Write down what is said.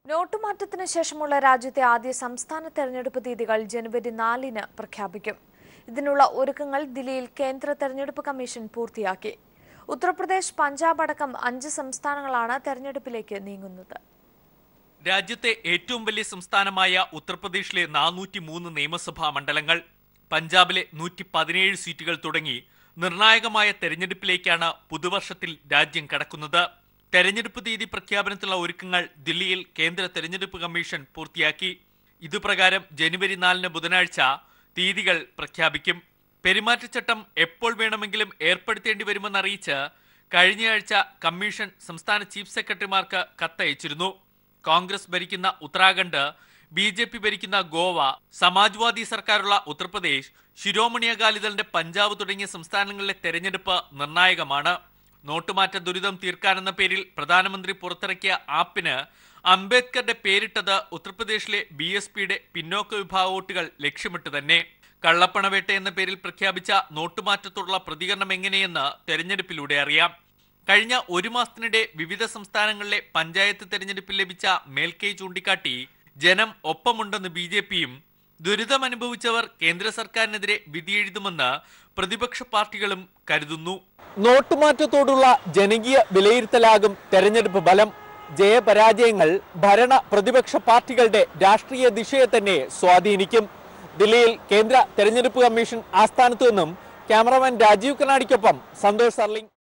നോട്ടുമാറ്റത്തിന് ശേഷമുള്ള രാജ്യത്തെ ആദ്യ സംസ്ഥാന തെരഞ്ഞെടുപ്പ് തീയതികൾ ജനുവരി നാലിന് പ്രഖ്യാപിക്കും ഇതിനുള്ള ഒരുക്കങ്ങൾ ദില്ലിയിൽ കേന്ദ്ര തെരഞ്ഞെടുപ്പ് കമ്മീഷൻ പൂർത്തിയാക്കി ഉത്തർപ്രദേശ് പഞ്ചാബ് അടക്കം അഞ്ച് സംസ്ഥാനങ്ങളാണ് തെരഞ്ഞെടുപ്പിലേക്ക് നീങ്ങുന്നത് രാജ്യത്തെ ഏറ്റവും വലിയ സംസ്ഥാനമായ ഉത്തർപ്രദേശിലെ നാനൂറ്റി മൂന്ന് നിയമസഭാ മണ്ഡലങ്ങൾ പഞ്ചാബിലെ നൂറ്റി പതിനേഴ് സീറ്റുകൾ തുടങ്ങി നിർണായകമായ തെരഞ്ഞെടുപ്പിലേക്കാണ് പുതുവർഷത്തിൽ രാജ്യം കടക്കുന്നത് തെരഞ്ഞെടുപ്പ് തീയതി പ്രഖ്യാപനത്തിലുള്ള ഒരുക്കങ്ങൾ ദില്ലിയിൽ കേന്ദ്ര തെരഞ്ഞെടുപ്പ് കമ്മീഷൻ പൂർത്തിയാക്കി ഇതുപ്രകാരം ജനുവരി നാലിന് ബുധനാഴ്ച തീയതികൾ പ്രഖ്യാപിക്കും പെരുമാറ്റച്ചട്ടം എപ്പോൾ വേണമെങ്കിലും ഏർപ്പെടുത്തേണ്ടി വരുമെന്നറിയിച്ച് കഴിഞ്ഞയാഴ്ച കമ്മീഷൻ സംസ്ഥാന ചീഫ് സെക്രട്ടറിമാർക്ക് കത്തയച്ചിരുന്നു കോൺഗ്രസ് ഭരിക്കുന്ന ഉത്തരാഖണ്ഡ് ബി ജെ പി ഭരിക്കുന്ന ഗോവ സമാജ്വാദി സർക്കാരുള്ള ഉത്തർപ്രദേശ് ശിരോമണി അകാലിദളിന്റെ പഞ്ചാബ് തുടങ്ങിയ സംസ്ഥാനങ്ങളിലെ തെരഞ്ഞെടുപ്പ് നിർണായകമാണ് നോട്ടുമാറ്റ ദുരിതം തീർക്കാനെന്ന പേരിൽ പ്രധാനമന്ത്രി പുറത്തിറക്കിയ ആപ്പിന് അംബേദ്കറുടെ പേരിട്ടത് ഉത്തർപ്രദേശിലെ ബി എസ് പിയുടെ പിന്നോക്ക വിഭാഗ വോട്ടുകൾ ലക്ഷ്യമിട്ട് തന്നെ കള്ളപ്പണവേട്ട എന്ന പേരിൽ പ്രഖ്യാപിച്ച നോട്ടുമാറ്റത്തോടുള്ള പ്രതികരണം എങ്ങനെയെന്ന് തെരഞ്ഞെടുപ്പിലൂടെ അറിയാം കഴിഞ്ഞ ഒരു മാസത്തിനിടെ വിവിധ സംസ്ഥാനങ്ങളിലെ പഞ്ചായത്ത് തെരഞ്ഞെടുപ്പിൽ ലഭിച്ച മേൽക്കൈ ചൂണ്ടിക്കാട്ടി ജനം ഒപ്പമുണ്ടെന്ന് ബി ജെ പിയും ദുരിതം അനുഭവിച്ചവർ കേന്ദ്ര സർക്കാരിനെതിരെ വിധിയെഴുതുമെന്ന് പ്രതിപക്ഷ പാർട്ടികളും കരുതുന്നു നോട്ടുമാറ്റത്തോടുള്ള ജനകീയ വിലയിരുത്തലാകും തെരഞ്ഞെടുപ്പ് ഫലം ജയപരാജയങ്ങൾ ഭരണ പ്രതിപക്ഷ പാർട്ടികളുടെ രാഷ്ട്രീയ ദിശയെ തന്നെ സ്വാധീനിക്കും ദില്ലിയിൽ കേന്ദ്ര തെരഞ്ഞെടുപ്പ് കമ്മീഷൻ ആസ്ഥാനത്തു നിന്നും ക്യാമറമാൻ രാജീവ് കർണാടിക്കൊപ്പം സന്തോഷ് സർലിംഗ്